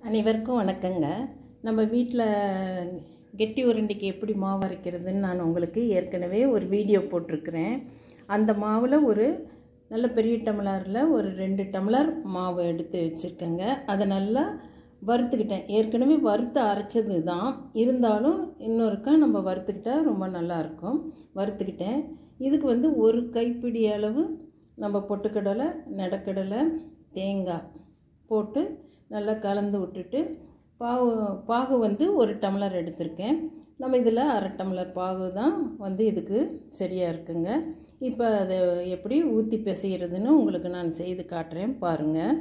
அனைவருக்கும் வணக்கங்க நம்ம வீட்டில் கெட்டி உருண்டைக்கு எப்படி மாவு அரைக்கிறதுன்னு நான் உங்களுக்கு ஏற்கனவே ஒரு வீடியோ போட்டிருக்கிறேன் அந்த மாவில் ஒரு நல்ல பெரிய டம்ளரில் ஒரு ரெண்டு டம்ளர் மாவு எடுத்து வச்சுருக்கேங்க அதை நல்லா வறுத்துக்கிட்டேன் ஏற்கனவே வறுத்து அரைச்சது தான் இருந்தாலும் இன்னொருக்கா நம்ம வறுத்துக்கிட்டா ரொம்ப நல்லாயிருக்கும் வறுத்துக்கிட்டேன் இதுக்கு வந்து ஒரு கைப்பிடி அளவு நம்ம பொட்டுக்கடலை நடக்கடலை தேங்காய் போட்டு நல்லா கலந்து விட்டுட்டு பாகு பாகு வந்து ஒரு டம்ளர் எடுத்திருக்கேன் நம்ம இதில் அரை டம்ளர் பாகு தான் வந்து இதுக்கு சரியாக இருக்குங்க இப்போ அதை எப்படி ஊற்றி பிசைகிறதுன்னு உங்களுக்கு நான் செய்து காட்டுறேன் பாருங்கள்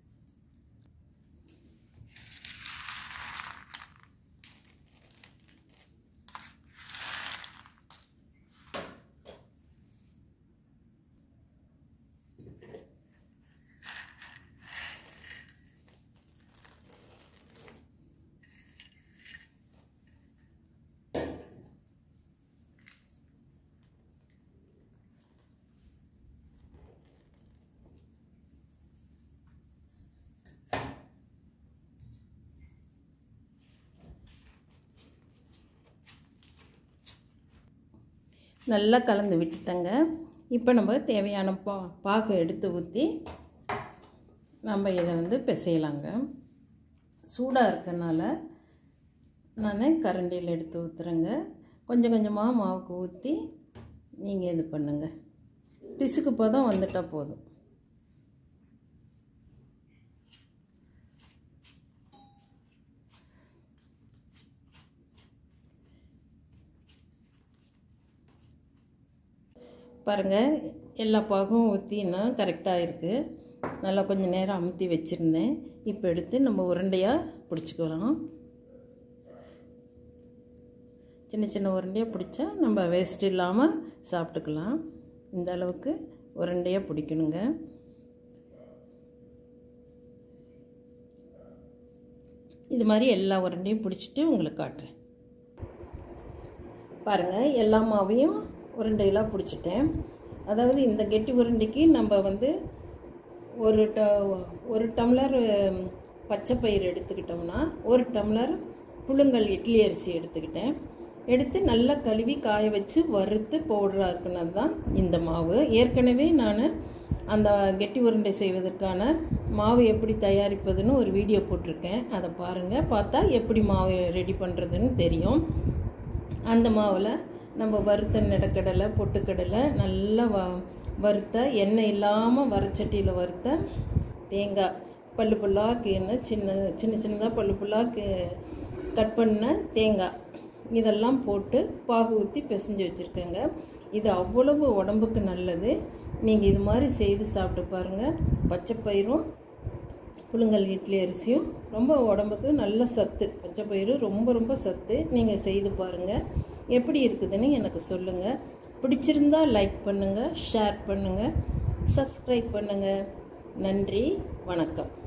நல்லா கலந்து விட்டுட்டேங்க இப்போ நம்ம தேவையான பா பாகு எடுத்து ஊற்றி நம்ம இதை வந்து பிசையலாங்க சூடாக இருக்கனால நான் கரண்டியில் எடுத்து ஊற்றுறேங்க கொஞ்சம் கொஞ்சமாக மாவுக்கு ஊற்றி நீங்கள் இது பண்ணுங்கள் பிசுக்கு பதம் வந்துட்டால் போதும் பாருங்கள் எல்லா பாகும் ஊற்றினா கரெக்டாக இருக்குது நல்லா கொஞ்சம் நேரம் அமுத்தி வச்சுருந்தேன் இப்போ எடுத்து நம்ம உருண்டையாக பிடிச்சிக்கலாம் சின்ன சின்ன உருண்டையாக பிடிச்சா நம்ம வேஸ்ட் இல்லாமல் சாப்பிட்டுக்கலாம் இந்த அளவுக்கு உருண்டையாக பிடிக்கணுங்க இது மாதிரி எல்லா உருண்டையும் பிடிச்சிட்டு உங்களுக்கு காட்டுறேன் பாருங்கள் எல்லா மாவையும் உருண்டையெல்லாம் பிடிச்சிட்டேன் அதாவது இந்த கெட்டி உருண்டைக்கு நம்ம வந்து ஒரு ட ஒரு டம்ளர் பச்சை பயிர் எடுத்துக்கிட்டோம்னா ஒரு டம்ளர் புழுங்கல் இட்லி அரிசி எடுத்துக்கிட்டேன் எடுத்து நல்லா கழுவி காய வச்சு வறுத்து பவுடராக இருக்குனது தான் இந்த மாவு ஏற்கனவே நான் அந்த கெட்டி உருண்டை செய்வதற்கான மாவு எப்படி தயாரிப்பதுன்னு ஒரு வீடியோ போட்டிருக்கேன் அதை பாருங்கள் பார்த்தா எப்படி மாவு ரெடி பண்ணுறதுன்னு தெரியும் அந்த மாவில் நம்ம வறுத்த நிலக்கடலை பொட்டுக்கடலை நல்லா வ வறுத்த எண்ணெய் இல்லாமல் வரைச்சட்டியில் வறுத்த தேங்காய் பல்லு புல்லாக கீழே சின்ன சின்ன சின்னதாக பல்லு புல்லாக கட் பண்ண தேங்காய் இதெல்லாம் போட்டு பாகு ஊற்றி பிசைஞ்சு வச்சுருக்கேங்க இது அவ்வளவு உடம்புக்கு நல்லது நீங்கள் இது மாதிரி செய்து சாப்பிட்டு பாருங்கள் பச்சை பயிரும் புழுங்கல் இட்லி அரிசியும் ரொம்ப உடம்புக்கு நல்ல சத்து பச்சை பயிறு ரொம்ப ரொம்ப சத்து நீங்கள் செய்து பாருங்கள் எப்படி இருக்குதுன்னு எனக்கு சொல்லுங்கள் பிடிச்சிருந்தா லைக் பண்ணுங்கள் ஷேர் பண்ணுங்கள் சப்ஸ்கிரைப் பண்ணுங்கள் நன்றி வணக்கம்